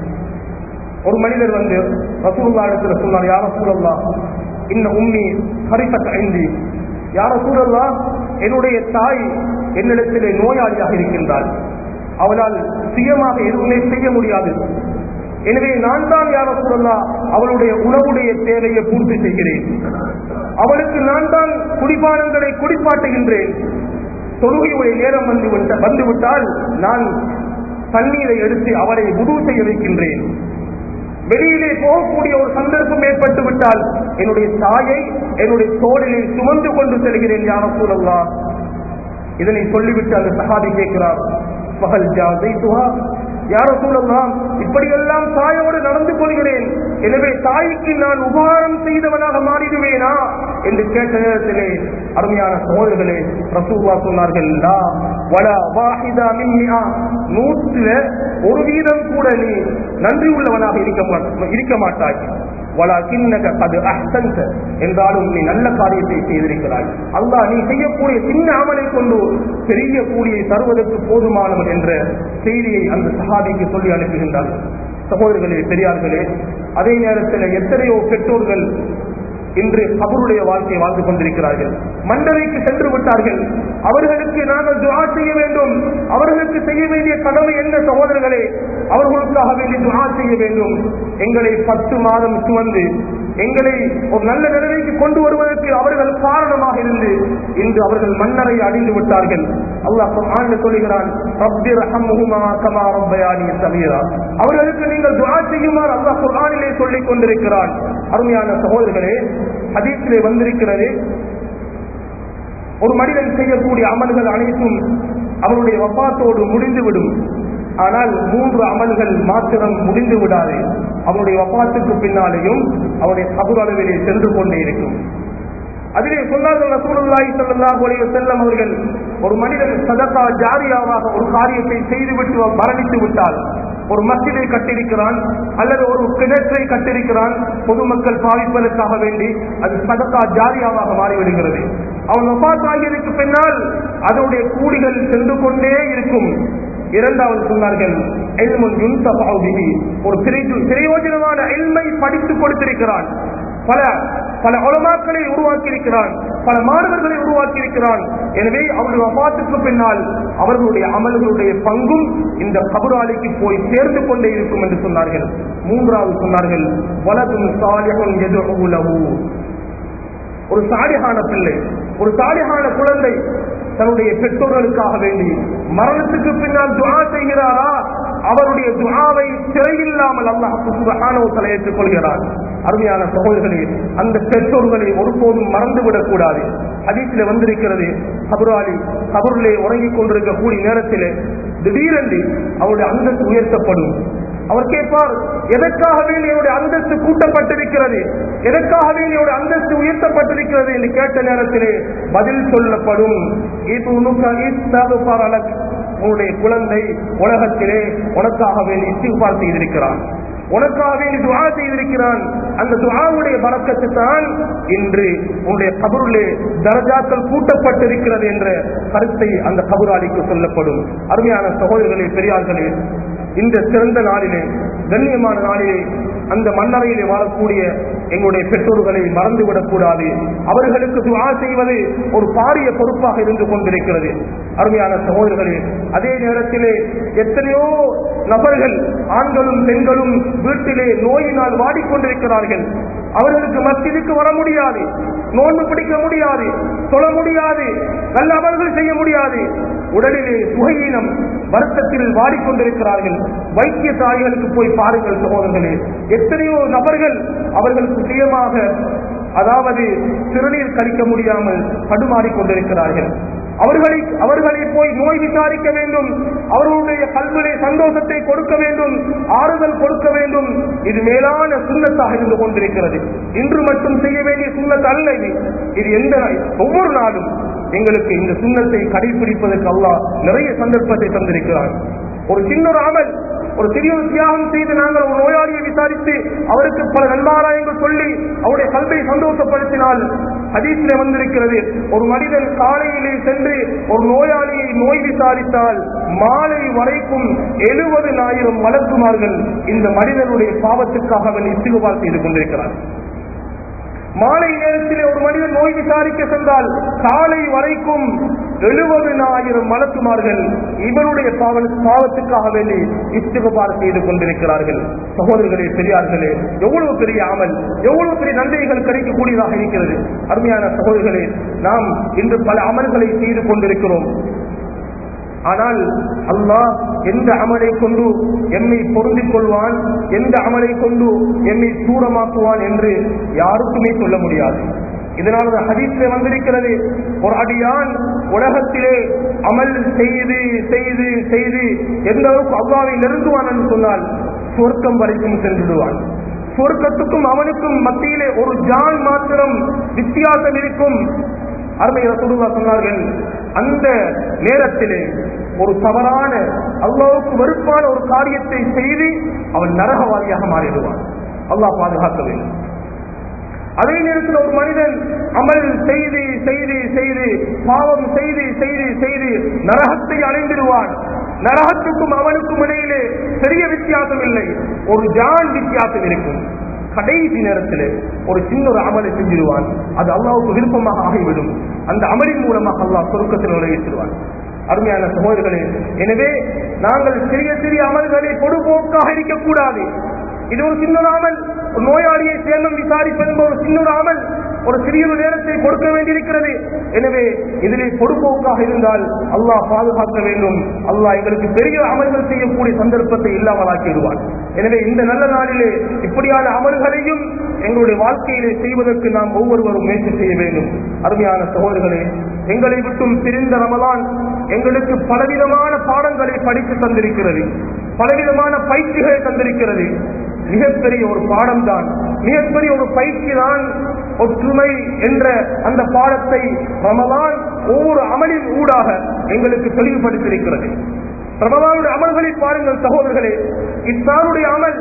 ஒரு மனிதர் வந்து ரசூல்லா இடத்துல சொன்னார் யார சூழல்லா இன்ன உம்மி ஹரிபத் ஐந்தி யார சூழல்லா என்னுடைய தாய் என்னிடத்திலே நோயாளியாக இருக்கின்றாள் அவளால் சுயமாக எதுவுமே செய்ய முடியாது எனவே நான் தான் யார சூழல்லா அவளுடைய உணவுடைய தேவையை பூர்த்தி செய்கிறேன் அவளுக்கு நான் தான் குடிபானங்களை குடிப்பாட்டுகின்றேன் தொழுகையுடைய நேரம் வந்து விட்ட- வந்துவிட்டால் நான் தண்ணீரை எடுத்து அவரை உதவு செய்ய வைக்கின்றேன் வெளியிலே போகக்கூடிய ஒரு சந்தர்ப்பம் ஏற்பட்டு விட்டால் என்னுடைய தாயை என்னுடைய தோளிலே சுமந்து கொண்டு செல்கிறேன் யார சூழல்லா இதனை சொல்லிவிட்டு அந்த சஹாபி கேட்கிறார் பகல் ஜாதைத்துவா யார சூழல்லாம் இப்படியெல்லாம் தாயோடு நடந்து கொள்கிறேன் எனவே தாய்க்கு நான் உபகாரம் செய்தவனாக மாறிடுவேனா என்று கேட்ட நேரத்திலே அருமையான சோழர்களே ரசூல்லா சொன்னார்கள் "லா வலா வாஹிதா மின் மிஆ." நூற்றுல ஒரு வீதம் கூட நீ நன்றி உள்ளவனாக இருக்க மா- இருக்க மாட்டாய் வலாகின்னக கது அஹ்சன்த என்றாலும் நீ நல்ல காரியத்தை செய்திருக்கிறாய் அல்லாஹ் நீ செய்யக்கூடிய சின்ன அமலை கொண்டு பெரிய கூலியை தருவதற்கு போதுமானவன் என்ற செய்தியை அந்த சஹாபிக்கு சொல்லி அனுப்புகின்றார் சகோதரர்களே பெரியார்களே அதே நேரத்தில் எத்தனையோ பெற்றோர்கள் இன்று கபருடைய வாழ்க்கை வாழ்ந்து கொண்டிருக்கிறார்கள் மண்டலைக்கு சென்று விட்டார்கள் அவர்களுக்கு நாங்கள் துவா செய்ய வேண்டும் அவர்களுக்கு செய்ய வேண்டிய கடமை என்ன சகோதரர்களே அவர்களுக்காக வேண்டி துவா செய்ய வேண்டும் எங்களை பத்து மாதம் சுமந்து எங்களை ஒரு நல்ல நிலைமைக்கு கொண்டு வருவதற்கு அவர்கள் காரணமாக இருந்து இன்று அவர்கள் மன்னரை அடைந்து விட்டார்கள் அல்லாஹ் குர்ஆனில் சொல்லுகிறான் ரப்பி ரஹம்ஹுமா கமா ரப்பயானி சமீரா அவர்களுக்கு நீங்கள் துஆ செய்யுமாறு அல்லாஹ் குர்ஆனிலே சொல்லிக் கொண்டிருக்கிறான் அருமையான சகோதரர்களே ஹதீஸிலே வந்திருக்கிறது ஒரு மனிதன் செய்யக்கூடிய அமல்கள் அனைத்தும் அவருடைய வப்பாத்தோடு முடிந்துவிடும் ஆனால் மூன்று அமல்கள் மாத்திரம் முடிந்து விடாது அவருடைய வப்பாத்துக்கு பின்னாலேயும் அவருடைய கபுர் அளவிலே சென்று கொண்டே இருக்கும் அதிலே சொன்னார்கள் ரசூலுல்லாஹி ஸல்லல்லாஹு அலைஹி வஸல்லம் அவர்கள் ஒரு மனிதன் சதகா ஜாரியாவாக ஒரு காரியத்தை செய்துவிட்டு மரணித்து விட்டால் ஒரு மஸ்ஜிதை கட்டிருக்கிறான் அல்லது ஒரு கிணற்றை கட்டிருக்கிறான் பொதுமக்கள் பாவிப்பதற்காக வேண்டி அது சதகா ஜாரியாவாக மாறிவிடுகிறது அவன் வபாத் ஆகியதற்கு பின்னால் அதனுடைய கூலிகள் சென்று கொண்டே இருக்கும் இரண்டாவது சொன்னார்கள் எல்முன் யுன்தஃபஉ பிஹி. ஒரு பிரயோ- பிரயோஜனமான எல்மை படித்து கொடுத்திருக்கிறான் பல பல உலமாக்களை உருவாக்கி இருக்கிறான் பல மாணவர்களை உருவாக்கி இருக்கிறான் எனவே அவருடைய வபாத்துக்கு பின்னால் அவர்களுடைய அமல்களுடைய பங்கும் இந்த கபுராலிக்கு போய் சேர்ந்து கொண்டே இருக்கும் என்று சொன்னார்கள் மூன்றாவது சொன்னார்கள் வலதும் சாலிஹுன் எதுஹு லஹு ஒரு சாலிகான பிள்ளை ஒரு சாலிகான குழந்தை தன்னுடைய பெற்றோர்களுக்காக வேண்டி மரணத்துக்கு பின்னால் துஆ செய்கிறாரா அவருடைய துஆவை திரையில்லாமல் அல்லாஹ் சுப்ஹானஹு தஆலா ஏற்றுக்கொள்கிறார் அருமையான சகோதரர்களே அந்த பெற்றோர்களை ஒருபோதும் மறந்துவிடக் கூடாது ஹதீஸில் வந்திருக்கிறது கபுராலி கபருளே உறங்கிக் கொண்டிருக்கக்கூடிய நேரத்தில் திடீரென்று அவருடைய அந்தஸ்து உயர்த்தப்படும் அவர் கேட்பார் எதற்காக வேண்டி என்னுடைய அந்தஸ்து கூட்டப்பட்டிருக்கிறது எதற்காக வேண்டி என்னுடைய அந்தஸ்து உயர்த்தப்பட்டிருக்கிறது என்று கேட்ட நேரத்திலே பதில் சொல்லப்படும் இது உனக்கு இஸ்தகுஃபரலக். உன்னுடைய குழந்தை உலகத்திலே உனக்காக வேண்டி இஸ்திஃபார் செய்திருக்கிறான் உனக்காக வேண்டி துஆ செய்திருக்கிறான் அந்த துஆவுடைய பறக்கத்து தான் இன்று உன்னுடைய கபருளே தரஜாக்கள் கூட்டப்பட்டிருக்கிறது என்ற கருத்தை அந்த கபுராளிக்கு சொல்லப்படும் அருமையான சகோதரர்களே பெரியார்களே இந்த சிறந்த நாளிலே கண்ணியமான நாளிலே அந்த மண்ணறையிலே வாழக்கூடிய எங்களுடைய பெற்றோர்களை மறந்துவிடக் கூடாது அவர்களுக்கு துஆ செய்வது ஒரு பாரிய பொறுப்பாக இருந்து கொண்டிருக்கிறது அருமையான சகோதரர்களே அதே நேரத்திலே எத்தனையோ நபர்கள் ஆண்களும் பெண்களும் வீட்டிலே நோயினால் வாடிக்கொண்டிருக்கிறார்கள் அவர்களுக்கு மத்திற்கு வர முடியாது நோன்பு பிடிக்க முடியாது தொழ முடியாது நல்ல அமல்கள் செய்ய முடியாது உடலிலே சுகையீனம் வருத்தத்தில் வாடிக்கொண்டிருக்கிறார்கள் வைத்திய தாய்களுக்கு போய் பாருங்கள் சகோதரர்களே எத்தனையோ நபர்கள் அவர்களுக்கு சுயமாக அதாவது சிறுநீர் கழிக்க முடியாமல் தடுமாறிக் கொண்டிருக்கிறார்கள் அவர்களை அவர்களை போய் நோய் விசாரிக்க வேண்டும் அவர்களுடைய கல்விலே சந்தோஷத்தை கொடுக்க வேண்டும் ஆறுதல் கொடுக்க வேண்டும் இது மேலான சுண்ணத்தாக இருந்து கொண்டிருக்கிறது இன்று மட்டும் செய்ய வேண்டிய சுண்ணத் அல்ல இது இது எந்த ஒவ்வொரு நாளும் எங்களுக்கு இந்த சுண்ணத்தை கடைபிடிப்பதற்கு அல்லாஹ் நிறைய சந்தர்ப்பத்தை தந்திருக்கிறார் ஒரு சின்ன ஒரு அமல் ஒரு சிறிய ஒரு தியாகம் செய்து நாங்கள் ஒரு நோயாளியை விசாரித்து அவருக்கு பல நன்மாராயங்கள் சொல்லி அவருடைய கல்வை சந்தோஷப்படுத்தினால் ஹதீஸிலே வந்திருக்கிறது ஒரு மனிதன் காலையிலே சென்று ஒரு நோயாளியை நோய் விசாரித்தால் மாலை வரைக்கும் எழுபது ஆயிரம் வளர்க்குமார்கள் இந்த மனிதனுடைய பாவத்துக்காக அவன் இசுகுபால் செய்து கொண்டிருக்கிறார் மாலை நேரத்திலே ஒரு மனிதன் நோய் விசாரிக்க சென்றால் காலை வரைக்கும் எழுபது ஆயிரம் மலக்குமார்கள் இவருடைய பாவ- பாவத்துக்காக வேண்டி இஸ்திகபார் செய்து கொண்டிருக்கிறார்கள் சகோதரர்களே பெரியார்களே எவ்வளவு பெரிய அமல் எவ்வளவு பெரிய நன்மைகள் கிடைக்கக்கூடியதாக இருக்கிறது அருமையான சகோதரர்களே நாம் இன்று பல அமல்களை செய்து கொண்டிருக்கிறோம் ஆனால் அல்லாஹ் எந்த அமலை கொண்டு எம்மை பொருந்திக் கொள்வான் எந்த அமலை கொண்டு எம்மை தூரமாக்குவான் என்று யாருக்குமே சொல்ல முடியாது இதனால் அந்த ஹதீஸிலே வந்திருக்கிறது ஒரு அடியான் உலகத்திலே அமல் செய்து செய்து செய்து எந்த அளவுக்கு அல்லாவை நெருங்குவான் என்று சொன்னால் சொர்க்கம் வரைக்கும் சென்றுடுவான் சொர்க்கத்துக்கும் அவனுக்கும் மத்தியிலே ஒரு ஜான் மாத்திரம் வித்தியாசம் இருக்கும் அருமை ரசூலுல்லாஹ் சொன்னார்கள் அந்த நேரத்திலே ஒரு தவறான அல்லாவுக்கு வெறுப்பான ஒரு காரியத்தை செய்து அவன் நரகவாதியாக மாறிடுவான் அல்லாஹ் பாதுகாக்க வேண்டும் அதே நேரத்தில் ஒரு மனிதன் அமல் செய்து செய்து செய்து பாவம் செய்து செய்து செய்து நரகத்தை அடைந்திடுவான் நரகத்துக்கும் அவனுக்கும் இடையிலே பெரிய வித்தியாசம் இல்லை ஒரு ஜான் வித்தியாசம் இருக்கும் கடைசி நேரத்தில் ஒரு சின்ன ஒரு அமலை செஞ்சிருவான் அது அல்லாவுக்கு விருப்பமாக ஆகிவிடும் அந்த அமலின் மூலமாக அல்லாஹ் சொருக்கத்தில் நுழைவிச்சிருவான் அருமையான சகோதரர்களே எனவே நாங்கள் சிறிய சிறிய அமல்களை பொதுபோக்காக இருக்கக்கூடாது இது ஒரு சின்ன அமல் ஒரு நோயாளியை சேர்ந்தம் விசாரிப்பது என்பது ஒரு சின்ன அமல் ஒரு சிறிய ஒரு நேரத்தை கொடுக்க வேண்டியிருக்கிறது எனவே இதிலே பொதுப்போக்காக இருந்தால் அல்லாஹ் பாதுகாக்க வேண்டும் அல்லாஹ் எங்களுக்கு பெரிய அமல்கள் செய்யக்கூடிய சந்தர்ப்பத்தை இல்லாமலாக்கிடுவான் எனவே இந்த நல்ல நாளிலே இப்படியான அமல்களையும் எங்களுடைய வாழ்க்கையிலே செய்வதற்கு நாம் ஒவ்வொருவரும் முயற்சி செய்ய வேண்டும் அருமையான சகோதரர்களே எங்களை விட்டும் பிரிந்த ரமலான் எங்களுக்கு பலவிதமான பாடங்களை படித்து தந்திருக்கிறது பலவிதமான பயிற்சிகளை தந்திருக்கிறது மிகப்பெரிய ஒரு பாடம் தான் மிகப்பெரிய ஒரு பயிற்சி தான் ஒற்றுமை என்ற அந்த பாடத்தை ரமலான் ஒவ்வொரு அமலின் ஊடாக எங்களுக்கு தெளிவுபடுத்தியிருக்கிறது ரமலானுடைய அமல்களை பாருங்கள் சகோதரர்களே இத்தாருடைய அமல்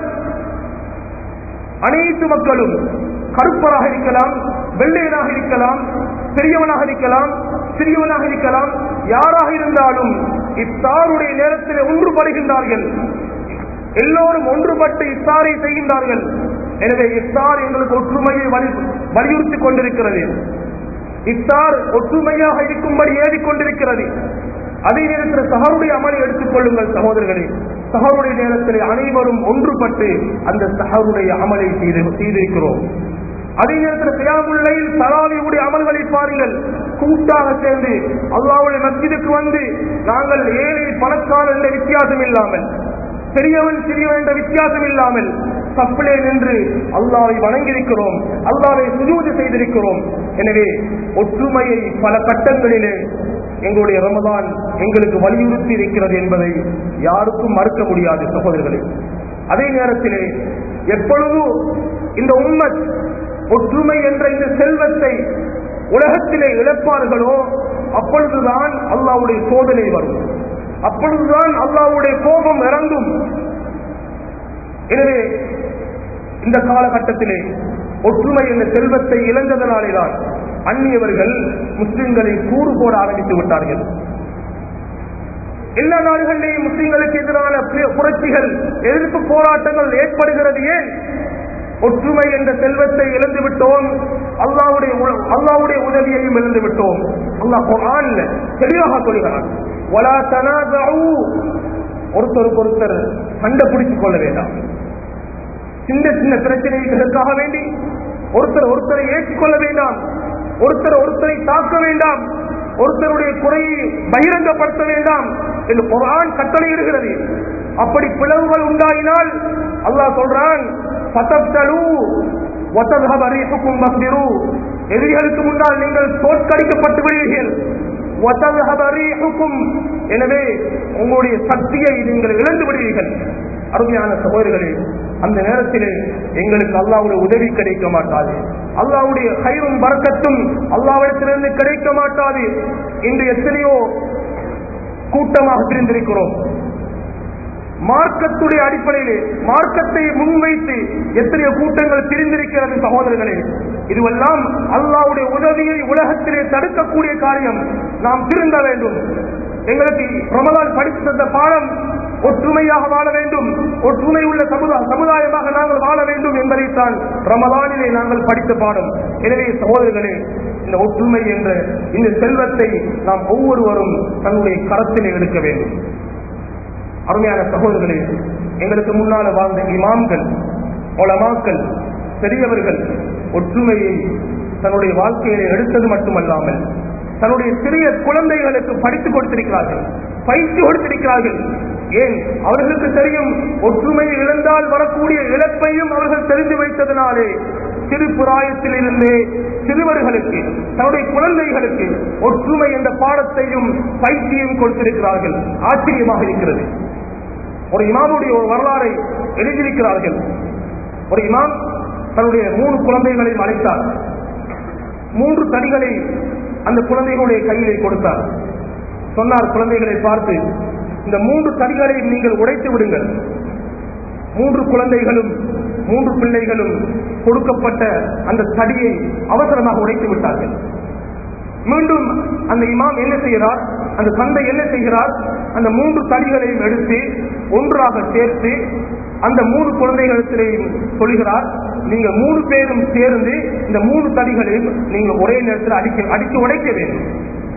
அனைத்து மக்களும் கருப்பராக இருக்கலாம் வெள்ளையனாக இருக்கலாம் பெரியவனாக இருக்கலாம் சிறியவனாக இருக்கலாம் யாராக இருந்தாலும் இத்தாருடைய நேரத்தில் ஒன்றுபடுகின்றார்கள் எல்லோரும் ஒன்றுபட்டு இஃப்தாரை செய்கின்றார்கள் எனவே இஃப்தார் எங்களுக்கு ஒற்றுமையை வலி- வலியுறுத்திக் கொண்டிருக்கிறது இஃப்தார் ஒற்றுமையாக இருக்கும்படி ஏறிக் கொண்டிருக்கிறது அதே நேரத்தில் சஹருடைய அமலை எடுத்துக் கொள்ளுங்கள் சகோதரர்களே சஹருடைய நேரத்தில் அனைவரும் ஒன்றுபட்டு அந்த சஹருடைய அமலை செய்து செய்திருக்கிறோம் அதே நேரத்தில் சியாமுல்லையில் தராவியுடைய அமல்களை பாருங்கள் கூட்டாக சேர்ந்து அல்லாவுடைய மஸ்ஜிதுக்கு வந்து நாங்கள் ஏழை பணக்காரர் என்ற வித்தியாசம் இல்லாமல் பெரியவன் சிறியவன் என்ற வித்தியாசம் இல்லாமல் தப்பிலே நின்று அல்லாவை வணங்கியிருக்கிறோம் அல்லாவை சுஜூதி செய்திருக்கிறோம் எனவே ஒற்றுமையை பல கட்டங்களிலே எங்களுடைய ரமதான் எங்களுக்கு வலியுறுத்தி இருக்கிறது என்பதை யாருக்கும் மறுக்க முடியாது சகோதரர்களே அதே நேரத்திலே எப்பொழுது இந்த உம்மத் ஒற்றுமை என்ற இந்த செல்வத்தை உலகத்திலே இழப்பார்களோ அப்பொழுதுதான் அல்லாவுடைய சோதனை வரும் அப்பொழுதுதான் அல்லாவுடைய கோபம் இறங்கும் எனவே இந்த காலகட்டத்திலே ஒற்றுமை என்ற செல்வத்தை இழந்ததனாலேதான் அந்நியவர்கள் முஸ்லிம்களை கூறு போட ஆரம்பித்து விட்டார்கள் எல்லா நாடுகளிலேயும் முஸ்லிம்களுக்கு எதிரான பு- புரட்சிகள் எதிர்ப்பு போராட்டங்கள் ஏற்படுகிறது ஏன் ஒற்றுமை என்ற செல்வத்தை இழந்து விட்டோம் அல்லாவுடைய உ- அல்லாவுடைய உதவியையும் இழந்து விட்டோம் அல்லாஹ் குர்ஆன்ல தெளிவாக சொல்கிறான் வலா தனாதஉ ஒருத்தருக்கு ஒருத்தர் சண்டை பிடித்துக் கொள்ள வேண்டாம் சின்ன சின்ன பிரச்சனைகளுக்காக வேண்டி ஒருத்தர் ஒருத்தரை ஏற்றுக்கொள்ள வேண்டாம் ஒருத்தர் ஒருத்தரை தாக்க வேண்டாம் ஒருத்தருடைய குறையை பகிரங்கப்படுத்த வேண்டாம் என்று குர்ஆன் கட்டளையிடுகிறது அப்படி பிளவுகள் உண்டாயினால் அல்லாஹ் சொல்றான் "ஃபதப்தலு வதذهب ريحكم مصبروا." எதிரிகளுக்கு முன்னால் நீங்கள் தோற்கடிக்கப்பட்டு விடுவீர்கள் وَتَذْهَبَ رِيحُكُمْ. எனவே உங்களுடைய சக்தியை நீங்கள் இழந்து விடுவீர்கள் அருமையான சகோதரர்களே அந்த நேரத்திலே எங்களுக்கு அல்லாவுடைய உதவி கிடைக்க மாட்டாது அல்லாவுடைய கயிறும் பறக்கத்தும் அல்லாவிடத்திலிருந்து கிடைக்க மாட்டாது இன்று எத்தனையோ கூட்டமாக பிரிந்திருக்கிறோம் மார்க்கத்துடைய அடிப்படையிலே மார்க்கத்தை முன்வைத்து எத்தனையோ கூட்டங்கள் பிரிந்திருக்கிறது சகோதரர்களே இதுவெல்லாம் அல்லாவுடைய உதவியை உலகத்திலே தடுக்கக்கூடிய காரியம் நாம் திருந்த வேண்டும் எங்களுக்கு ரமலான் படித்து தந்த பாடம் ஒற்றுமையாக வாழ வேண்டும் ஒற்றுமை உள்ள சமுதாய சமுதாயமாக நாங்கள் வாழ வேண்டும் என்பதைத்தான் ரமலானிலே நாங்கள் படித்த பாடம் எனவே சகோதரர்களே இந்த ஒற்றுமை என்ற இந்த செல்வத்தை நாம் ஒவ்வொருவரும் தன்னுடைய கரத்திலே எடுக்க வேண்டும் அருமையான சகோதரர்களே எங்களுக்கு முன்னால வாழ்ந்த இமாம்கள் உலமாக்கள் பெரியவர்கள் ஒற்றுமையை தன்னுடைய வாழ்க்கையிலே எடுத்தது மட்டுமல்லாமல் தன்னுடைய சிறிய குழந்தைகளுக்கு படித்துக் கொடுத்திருக்கிறார்கள் பயிற்சி கொடுத்திருக்கிறார்கள் ஏன் அவர்களுக்கு தெரியும் ஒற்றுமையை இழந்தால் வரக்கூடிய இழப்பையும் அவர்கள் தெரிந்து வைத்ததினாலே சிறு பிராயத்தில் இருந்தே சிறுவர்களுக்கு தன்னுடைய குழந்தைகளுக்கு ஒற்றுமை என்ற பாடத்தையும் பயிற்சியும் கொடுத்திருக்கிறார்கள் ஆச்சரியமாக இருக்கிறது ஒரு இமாமுடைய ஒரு வரலாறை எழுதியிருக்கிறார்கள் ஒரு இமாம் தன்னுடைய மூணு குழந்தைகளையும் அழைத்தார் மூன்று தடிகளை அந்த குழந்தைகளுடைய கையிலே கொடுத்தார் சொன்னார் குழந்தைகளை பார்த்து இந்த மூன்று தடிகளை நீங்கள் உடைத்து விடுங்கள் மூன்று குழந்தைகளும் மூன்று பிள்ளைகளும் கொடுக்கப்பட்ட அந்த தடியை அவசரமாக உடைத்து விட்டார்கள் மீண்டும் அந்த இமாம் என்ன செய்கிறார் அந்த தந்தை என்ன செய்கிறார் அந்த மூன்று தடிகளையும் எடுத்து ஒன்றாக சேர்த்து அந்த மூணு குழந்தைகளிடத்திலேயும் சொல்கிறார் நீங்க மூணு பேரும் சேர்ந்து இந்த மூணு தடிகளையும் நீங்க ஒரே நேரத்தில் அடிக்க அடித்து உடைக்க வேண்டும்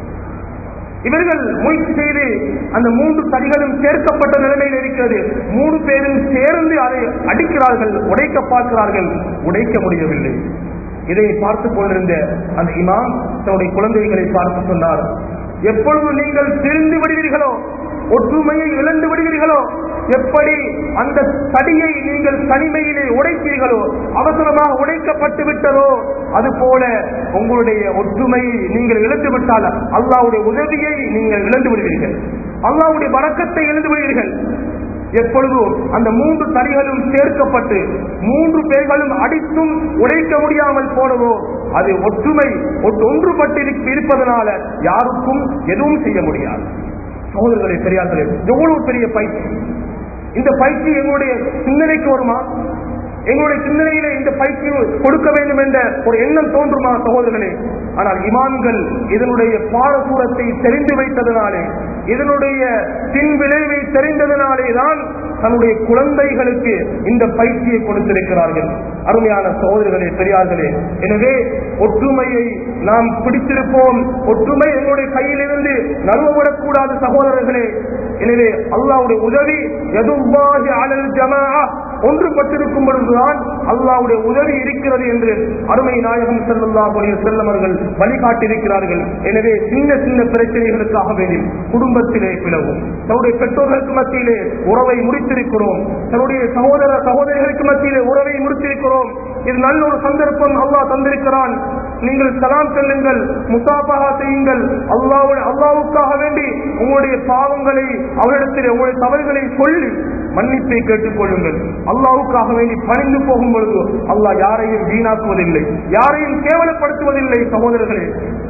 இவர்கள் முயற்சி செய்து அந்த மூன்று தடிகளும் சேர்க்கப்பட்ட நிலைமையில் இருக்கிறது மூணு பேரும் சேர்ந்து அதை அடிக்கிறார்கள் உடைக்க பார்க்கிறார்கள் உடைக்க முடியவில்லை இதை பார்த்துக் கொண்டிருந்த அந்த இமாம் தன்னுடைய குழந்தைகளை பார்த்து சொன்னார் எப்பொழுது நீங்கள் திரிந்து விடுவீர்களோ ஒற்றுமையை இழந்து விடுவீர்களோ எப்படி அந்த தடியை நீங்கள் தனிமையிலே உடைத்தீர்களோ அவசரமாக உடைக்கப்பட்டு விட்டதோ அது போல உங்களுடைய ஒற்றுமையை நீங்கள் இழந்து விட்டால் அல்லாவுடைய உதவியை நீங்கள் இழந்து விடுவீர்கள் அல்லாவுடைய வணக்கத்தை இழந்து விடுவீர்கள் எப்பொழுதும் அந்த மூன்று தடிகளும் சேர்க்கப்பட்டு மூன்று பேர்களும் அடித்தும் உடைக்க முடியாமல் போனதோ அது ஒற்றுமை ஒன்றுபட்டு இருப்பதனால யாருக்கும் எதுவும் செய்ய முடியாது சகோதரர்களே பெரியார்களே எவ்வளவு பெரிய பயிற்சி இந்த பயிற்சி எங்களுடைய சிந்தனைக்கு வருமா எங்களுடைய சிந்தனையிலே இந்த பயிற்சி கொடுக்க வேண்டும் என்ற ஒரு எண்ணம் தோன்றுமா சகோதரர்களே ஆனால் இமாம்கள் இதனுடைய பாரசூரத்தை தெரிந்து வைத்ததனாலே இதனுடைய பின் விளைவை தெரிந்ததனாலே தான் தன்னுடைய குழந்தைகளுக்கு இந்த பயிற்சியை கொடுத்திருக்கிறார்கள் அருமையான சகோதரர்களே பெரியார்களே எனவே ஒற்றுமையை நாம் பிடித்திருப்போம் ஒற்றுமை எங்களுடைய கையிலிருந்து நழுவவிடக்கூடாது சகோதரர்களே எனவே அல்லாவுடைய உதவி எதுவாகி அலல் ஜமா ஒன்றுபட்டிருக்கும் பொழுதுதான் அல்லாவுடைய உதவி இருக்கிறது என்று அருமை நாயகம் செல்லல்லாஹுடைய செல்லவர்கள் வழிகாட்டியிருக்கிறார்கள் எனவே சின்ன சின்ன பிரச்சனைகளுக்காக வேண்டி குடும்பத்திலே பிளவும் தன்னுடைய பெற்றோர்களுக்கு மத்தியிலே உறவை முடித்திருக்கிறோம் தன்னுடைய சகோதர சகோதரிகளுக்கு மத்தியிலே உறவை முடித்திருக்கிறோம் இது நல்ல ஒரு சந்தர்ப்பம் அல்லாஹ் தந்திருக்கிறான் நீங்கள் சலாம் செல்லுங்கள் முசாபகா செய்யுங்கள் அல்லாவுடைய அல்லாவுக்காக வேண்டி உங்களுடைய பாவங்களை அவரிடத்தில் உங்களுடைய தவறுகளை சொல்லி மன்னிப்பை கேட்டுக் கொள்ளுங்கள் அல்லாவுக்காக வேண்டி பணிந்து போகும் பொழுது அல்லாஹ் யாரையும் வீணாக்குவதில்லை யாரையும் கேவலப்படுத்துவதில்லை சகோதரர்களே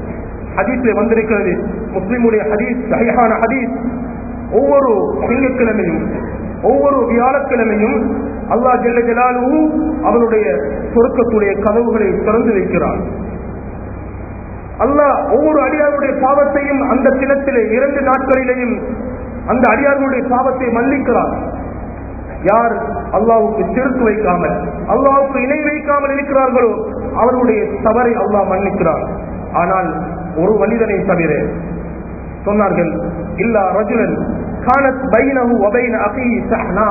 ஹதீஸில் வந்திருக்கிறது முஸ்லிமுடைய ஹதீஸ் சஹிஹான ஹதீஸ் ஒவ்வொரு திங்கட்கிழமையும் ஒவ்வொரு வியாழக்கிழமையும் அல்லாஹ் ஜெல்ல ஜலாலு அவனுடைய சொருக்கத்துடைய கதவுகளை திறந்து வைக்கிறான் அல்லாஹ் ஒவ்வொரு அடியாருடைய பாவத்தையும் அந்த தினத்திலே இரண்டு நாட்களிலேயும் அந்த அடியார்களுடைய பாவத்தை மன்னிக்கிறார் யார் அல்லாவுக்கு சிறுத்து வைக்காமல் அல்லாவுக்கு இணை வைக்காமல் இருக்கிறார்களோ அவர்களுடைய தவறை அல்லாஹ் மன்னிக்கிறார் ஆனால் ஒரு மனிதனை தவிர சொன்னார்கள் இல்லா ரஜுலன் கானத் பைனஹு வபைன அகி சஹ்னா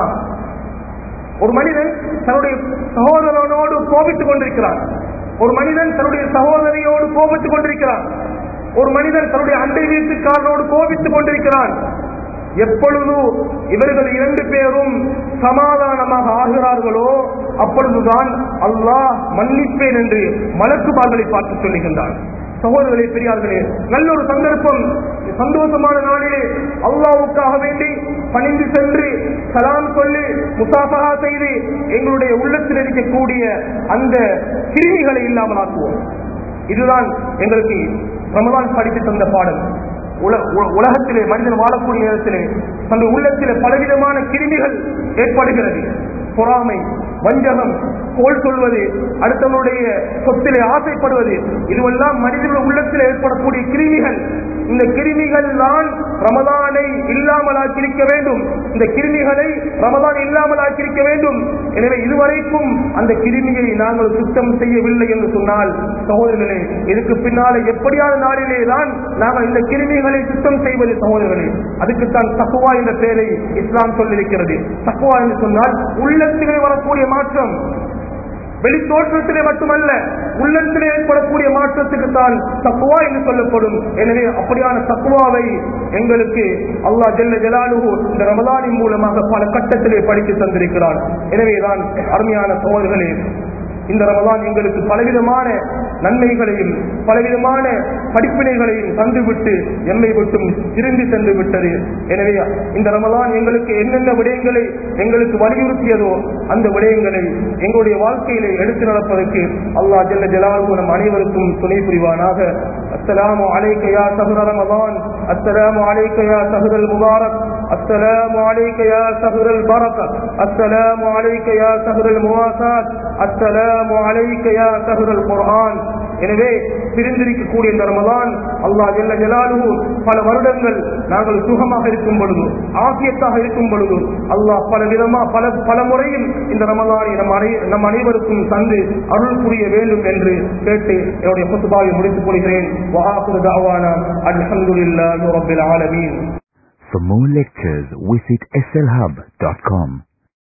ஒரு மனிதன் தன்னுடைய சகோதரனோடு கோபித்துக் கொண்டிருக்கிறான் ஒரு மனிதன் தன்னுடைய சகோதரியோடு கோபித்துக் கொண்டிருக்கிறான் ஒரு மனிதன் தன்னுடைய அண்டை வீட்டுக்காரனோடு கோபித்துக் கொண்டிருக்கிறான் எப்பொழுது இவர்கள் இரண்டு பேரும் சமாதானமாக ஆகிறார்களோ அப்பொழுதுதான் அல்லாஹ் மன்னிப்பேன் என்று மலக்குமார்களை பார்த்து சொல்லுகின்றான் சகோதரர்களே பெரியார்களே நல்ல ஒரு சந்தர்ப்பம் சந்தோஷமான நாளிலே அல்லாவுக்காக வேண்டி பணிந்து சென்று சலாம் சொல்லி முசாஃபகா செய்து எங்களுடைய உள்ளத்தில் இருக்கக்கூடிய அந்த கிருமிகளை இல்லாமல் ஆக்குவோம் இதுதான் எங்களுக்கு ரமலான் படித்து தந்த பாடம் உலகத்திலே மனிதன் வாழக்கூடிய நேரத்திலே தன்னுடைய உள்ளத்திலே பலவிதமான கிருமிகள் ஏற்படுகிறது பொறாமை வஞ்சகம் கோல் சொல்வது அடுத்தவனுடைய சொத்திலே ஆசைப்படுவது இதுவெல்லாம் மனிதனுடைய உள்ளத்தில் ஏற்படக்கூடிய கிருமிகள் இந்த கிருமிகள் தான் ரமதானை இல்லாமல் ஆக்கியிருக்க வேண்டும் இந்த கிருமிகளை ரமதான் இல்லாமல் ஆக்கியிருக்க வேண்டும் எனவே இதுவரைக்கும் அந்த கிருமியை நாங்கள் சுத்தம் செய்யவில்லை என்று சொன்னால் சகோதரர்களே இதுக்கு பின்னாலே எப்படியான நாளிலே தான் நாங்கள் இந்த கிருமிகளை சுத்தம் செய்வது சகோதரர்களே அதுக்குத்தான் தக்குவா என்ற பெயரை இஸ்லாம் சொல்லியிருக்கிறது தக்குவா என்று சொன்னால் உள்ளத்திலே வரக்கூடிய மாற்றம் வெளி தோற்றத்திலே மட்டுமல்ல உள்ளத்திலே ஏற்படக்கூடிய மாற்றத்துக்கு தான் தக்குவா என்று சொல்லப்படும் எனவே அப்படியான தக்குவாவை எங்களுக்கு அல்லாஹ் ஜெல்ல ஜலாலுகு இந்த ரமதானின் மூலமாக பல கட்டத்திலே படித்து தந்திருக்கிறான் எனவேதான் அருமையான சோழர்களே இந்த ரமதான் எங்களுக்கு பலவிதமான நன்மைகளையும் பலவிதமான படிப்பினைகளையும் தந்துவிட்டு எம்மை விட்டும் திரும்பி சென்று விட்டது எனவே இந்த ரமதான் எங்களுக்கு என்னென்ன விடயங்களை எங்களுக்கு வலியுறுத்தியதோ அந்த விடயங்களை எங்களுடைய வாழ்க்கையிலே எடுத்து நடப்பதற்கு அல்லா ஜல்ல ஜலாலு நம் அனைவருக்கும் துணை புரிவானாக அஸ்ஸலாமு அலைக்க யா சஹ்ர ரமதான் அஸ்ஸலாமு அலைக்க யா சஹ்ரல் முபாரக் السلام عليك يا سهر البركة السلام عليك يا سهر المواساة السلام عليك يا سهر القرآن எனவே பிரிந்திருக்கக்கூடிய இந்த ரமலான் அல்லாஹ் ஜல்ல ஜலாலுஹு பல வருடங்கள் நாங்கள் சுகமாக இருக்கும் பொழுது ஆசியத்தாக இருக்கும் பொழுது அல்லாஹ் பல விதமா பல பல முறையில் இந்த ரமலானை நம் அனை நம் அனைவருக்கும் தந்து அருள் புரிய வேண்டும் என்று கேட்டு என்னுடைய புத்துபாவை முடித்துக் கொள்கிறேன் வஹாக்குரு தாவானா அல்ஹம்துலில்லாஹி ரப்பில் ஆலமீன் For more lectures, visit slhub.com.